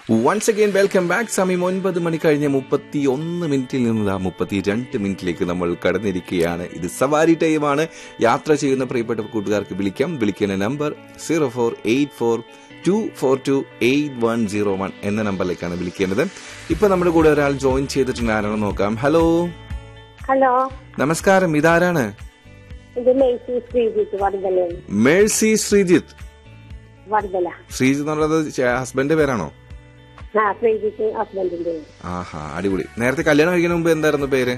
Once again welcome back സമയം ഒൻപത് മണി കഴിഞ്ഞ് മുപ്പത്തി ഒന്ന് മിനിറ്റിൽ നിന്ന് ആ മുപ്പത്തി രണ്ട് മിനിറ്റിലേക്ക് നമ്മൾ കടന്നിരിക്കുകയാണ് ഇത് സവാരി ടൈമാണ് യാത്ര ചെയ്യുന്ന പ്രിയപ്പെട്ട കൂട്ടുകാർക്ക് വിളിക്കാം വിളിക്കുന്ന number zero four eight four two four two eight one zero one എന്ന നമ്പറിലേക്കാണ് വിളിക്കേണ്ടത് ഇപ്പൊ നമ്മുടെ കൂടെ ഒരാൾ ജോയിൻ ചെയ്തിട്ടുണ്ട് ആരാണെന്ന് നോക്കാം ഹലോ ഹലോ നമസ്കാരം ഇതാരാണ് ഇത് മേഴ്സി ശ്രീജിത്ത് വടുതലയാണ് മേഴ്സി ശ്രീജിത്ത് വടുതല ശ്രീജിത്ത് എന്നുള്ളത് ഹസ്ബൻഡിന്റെ പേരാണോ ആ ശ്രീജിത്ത് ഹസ്ബൻഡിന്റെ ആഹാ അടിപൊളി നേരത്തെ കല്യാണം കഴിക്കുന്ന മുമ്പ് എന്തായിരുന്നു പേര്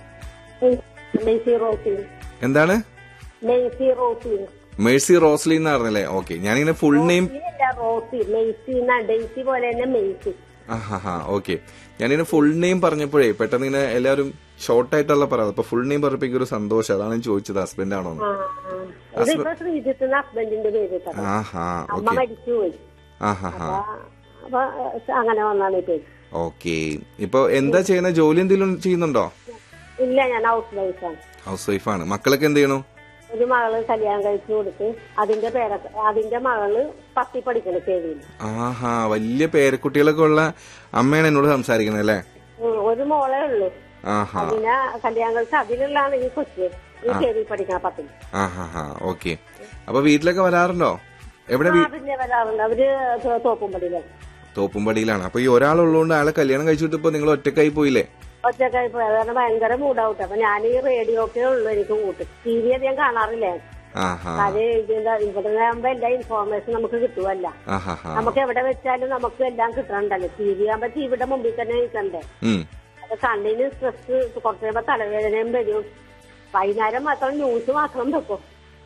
മേഴ്സി റോസി എന്താണ് മേഴ്സി റോസി മേഴ്സി റോസ്ലി എന്നായിരുന്നല്ലേ ഓക്കെ ഞാനിങ്ങനെ ഫുൾ നെയിം അല്ല റോസി മേഴ്സി എന്നാ ഡെയ്സി പോലെ തന്നെ മേഴ്സി ആഹാ ഓക്കെ ഞാനിങ്ങനെ ഫുൾ നെയിം പറഞ്ഞപ്പോഴേ പെട്ടെന്ന് ഇങ്ങനെ എല്ലാവരും ഷോർട്ട് ആയിട്ടുള്ള പറയാം അപ്പൊ ഫുൾ നെയിം പറഞ്ഞപ്പോ എനിക്ക് ഒരു സന്തോഷം അതാണ് ഞാൻ ചോദിച്ചത് ഹസ്ബൻഡ് ആണോ ആ ആ. ഇതിപ്പോ ശ്രീജിത്ത് എന്ന ഹസ്ബൻഡിന്റെ പേര് കേട്ടോ ആഹാ അമ്മ ഓക്കെ മരിച്ചുപോയി ആഹാ അപ്പൊ അങ്ങനെ വന്നാണ് ഈ പേര് ഓക്കെ ഇപ്പൊ എന്താ ചെയ്യുന്ന ജോലി എന്തെങ്കിലും ചെയ്യുന്നുണ്ടോ ഇല്ല ഞാൻ ഹൗസ് വൈഫാണ് ഹൗസ് വൈഫാണ് മക്കളൊക്കെ എന്ത് ചെയ്യണു ഒരു മകള് കല്യാണം കഴിച്ചു കൊടുത്ത് അതിന്റെ പേര അതിന്റെ മകള് പത്തി പഠിക്കണ ചേരിയിൽ ആഹാ വലിയ പേരക്കുട്ടികളൊക്കെ ഉള്ള അമ്മയാണ് എന്നോട് സംസാരിക്കുന്നത് അല്ലേ ഒരു മോളേ ഉള്ളൂ ആഹാ അതിനെ കല്യാണം കഴിച്ച് അതിലുള്ളതാണ് ഈ കൊച്ച് ഈ ചേരി പഠിക്കണ പത്തിൽ ആഹാ ഓക്കെ അപ്പൊ വീട്ടിലൊക്കെ വരാറുണ്ടോ എവിടെ ആ വീ- പിന്നെ വരാറുണ്ട് അവര് തോ- തോപ്പുംപടിയിലാണ് തോപ്പുംപടിയിലാണ് അപ്പൊ ഈ ഒരാളുള്ളതുകൊണ്ട് ആളെ കല്യാണം കഴിച്ചിട്ട് ഇപ്പൊ നിങ്ങൾ ഒറ്റക്കായി പോയില്ലേ ഒറ്റക്കായി പോയത് കാരണം ഭയങ്കര മൂഡൌട്ട് അപ്പൊ ഞാൻ ഈ റേഡിയോക്കേ ഉള്ളൂ എനിക്ക് കൂട്ട് ടി വി അധികം കാണാറില്ല ആഹാ കാര്യം ഇതിന്റെ ഇവിടെ ആകുമ്പോ എല്ലാ ഇൻഫോർമേഷൻ നമുക്ക് കിട്ടുമല്ല ആഹാ നമുക്ക് എവിടെ വെച്ചാലും നമുക്ക് എല്ലാം കിട്ടണ്ടല്ലോ ടി വി ആകുമ്പോ ടിവിയുടെ മുമ്പിൽ തന്നെ നിൽക്കണ്ടേ ഉം അത് കണ്ണിന് സ്ട്രെസ് കുറച്ച് കഴിയുമ്പോ തലവേദനയും വരും വൈകുന്നേരം മാത്രം ന്യൂസ് മാത്രം വെക്കും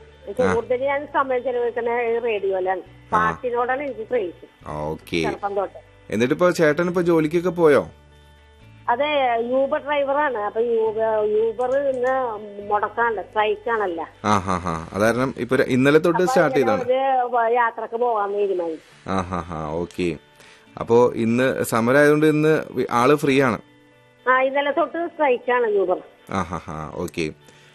കൂടുതൽ ഞാൻ സമയം ചെലവഴിക്കുന്ന റേഡിയോയിലാണ് പാട്ടിനോടാണ് എനിക്ക് ക്രേസ് ഓക്കെ ചെറുപ്പം തൊട്ട് എന്നിട്ടിപ്പോ ചേട്ടൻ ഇപ്പൊ ജോലിക്കൊക്കെ പോയോ അതെ യൂബർ ഡ്രൈവറാണ് അപ്പൊ യൂബർ യൂബർ ഇന്ന് മുടക്കാണ്ട് സ്ട്രൈക്കാണല്ല ആഹാ ഹാ അതാരണം ഇപ്പൊ ര- ഇന്നലെ തൊട്ട് സ്റ്റാർട്ട് ചെയ്താണ് ഒരു യാത്രക്ക് പോകാൻ തീരുമാനിച്ചു ആഹാ ഹാ ഓക്കെ അപ്പോ ഇന്ന് സമരമായതുകൊണ്ട് ഇന്ന് വി- ആള് ഫ്രീ ആണ് ആ ഇന്നലെ തൊട്ട് സ്ട്രൈക്കാണ് യൂബർ ആഹാ ഹാ ഓക്കെ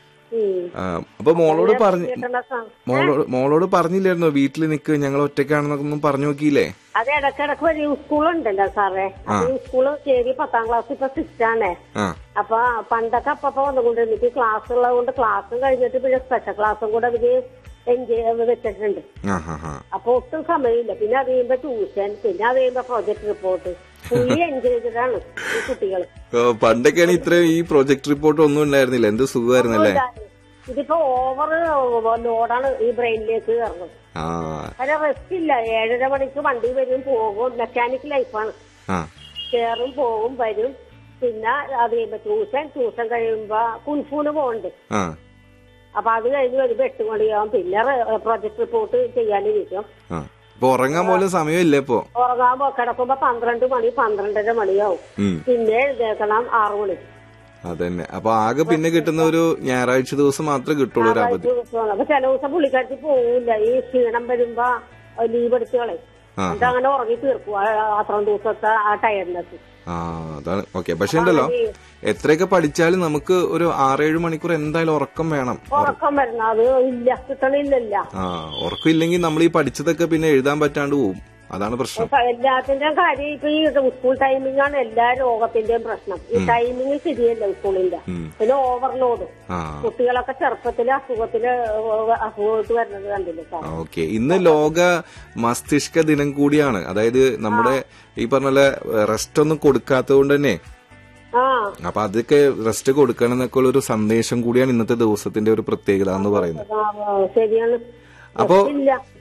ഉം. അപ്പൊ മോളോട് പറഞ്ഞു കിട്ടണ സ- മോളോട് മോളോട് പറഞ്ഞില്ലായിരുന്നോ വീട്ടിൽ നിക്ക് ഞങ്ങൾ ഒറ്റയ്ക്കാണെന്നൊക്കെ ഒന്നും പറഞ്ഞു നോക്കിയില്ലേ അത് ഇടക്കിടക്ക് ഒരു സ്കൂളുണ്ടല്ലോ സാറേ അപ്പൊ ഈ സ്കൂള് ശരി പത്താം ക്ലാസ് ഇപ്പൊ സിക്സ് ആണേ ആ അപ്പൊ പണ്ടൊക്കെ അപ്പപ്പോ വന്നുകൊണ്ടിരുന്നിട്ട് ക്ലാസ് ഉള്ളത് കൊണ്ട് ക്ലാസ്സും കഴിഞ്ഞിട്ട് പിന്നെ സ്പെഷ്യൽ ക്ലാസ്സും കൂടെ അവര് എൻജോയ് വെച്ചിട്ടുണ്ട് ആഹാ ഹാ അപ്പൊ ഒട്ടും സമയമില്ല പിന്നെ അത് കഴിയുമ്പോ ട്യൂഷൻ പിന്നെ അത് കഴിയുമ്പോ പ്രോജക്ട് റിപ്പോർട്ട് ഫുള്ളി എൻഗേജാണ് ഈ കുട്ടികൾ ഓ, പണ്ടൊക്കെയാണ് ഇത്രയും ഈ പ്രൊജക്ട് റിപ്പോർട്ട് ഒന്നും ഉണ്ടായിരുന്നില്ല എന്ത് സുഖമായിരുന്നല്ലേ ഇതിപ്പോ ഓവർ ലോഡാണ് ഈ ബ്രെയിനിലേക്ക് കയറുന്നത് ആ അതിന് റെസ്റ്റ് ഇല്ല ഏഴര മണിക്ക് വണ്ടി വരും പോകും മെക്കാനിക് ലൈഫാണ് ആ കയറും പോകും വരും പിന്നെ അത് കഴിയുമ്പോ ട്യൂഷൻ ട്യൂഷൻ കഴിയുമ്പോ കുൻഫൂന് പോകുന്നുണ്ട് ആ അപ്പൊ അത് കഴിഞ്ഞ് വരുമ്പോ എട്ട് മണിയാവും പിന്നെ പ്രൊജക്ട് റിപ്പോർട്ട് ചെയ്യാനിരിക്കും ആ ഇപ്പൊ ഉറങ്ങാൻ പോലും സമയമില്ല ഇപ്പൊ ഉറങ്ങാൻ കിടക്കുമ്പോ പന്ത്രണ്ട് മണി പന്ത്രണ്ടര മണിയാവും ഉം പിന്നെ എഴുന്നേക്കണം ആറു മണി അതന്നെ അപ്പൊ ആകെ പിന്നെ കിട്ടുന്ന ഒരു ഞായറാഴ്ച ദിവസം മാത്രമേ കിട്ടുള്ളൂ ഒരു അവധി അപ്പൊ ചില ദിവസം പുള്ളിക്കാരത്തി പോവില്ല ഈ ക്ഷീണം വരുമ്പോ ലീവ് എടുത്ത് കളയും ആ. എന്നിട്ട് അങ്ങനെ ഉറങ്ങി തീർക്കും ആ- അത്രയും ദിവസത്തെ ആ ടയർനെസ് ആ അതാണ് ഓക്കെ പക്ഷെ ഉണ്ടല്ലോ എത്രയൊക്കെ പഠിച്ചാലും നമുക്ക് ഒരു ആറേഴ് മണിക്കൂർ എന്തായാലും ഉറക്കം വേണം ഉറക്കം വരുന്ന അത് ഇല്ല കിട്ടണില്ലല്ല ആ ഉറക്കം ഇല്ലെങ്കിൽ നമ്മൾ ഈ പഠിച്ചതൊക്കെ പിന്നെ എഴുതാൻ പറ്റാണ്ട് പോവും അതാണ് പ്രശ്നം അപ്പൊ എല്ലാത്തിന്റെയും കാര്യം ഇപ്പൊ ഈ സ്കൂൾ ടൈമിംഗ് ആണ് എല്ലാ രോഗത്തിന്റെയും പ്രശ്നം ഈ ടൈമിംഗ് ശരിയല്ല സ്കൂളിന്റെ ഉം. പിന്നെ ഓവർലോഡ് ആ കുട്ടികളൊക്കെ ചെറുപ്പത്തില് അസുഖത്തില് അസുഖമായിട്ട് വരുന്നത് കണ്ടില്ലേ സാർ ഓക്കെ ഇന്ന് ലോക മസ്തിഷ്ക ദിനം കൂടിയാണ് അതായത് നമ്മുടെ ഈ പറഞ്ഞ പോലെ റെസ്റ്റ് ഒന്നും കൊടുക്കാത്തത് കൊണ്ട് തന്നെ ആ അപ്പൊ അതൊക്കെ റെസ്റ്റ് കൊടുക്കണം എന്നൊക്കെ ഉള്ള ഒരു സന്ദേശം കൂടിയാണ് ഇന്നത്തെ ദിവസത്തിന്റെ ഒരു പ്രത്യേകത എന്ന് പറയുന്നത് ആ, ശരിയാണ് അപ്പോ ഇല്ല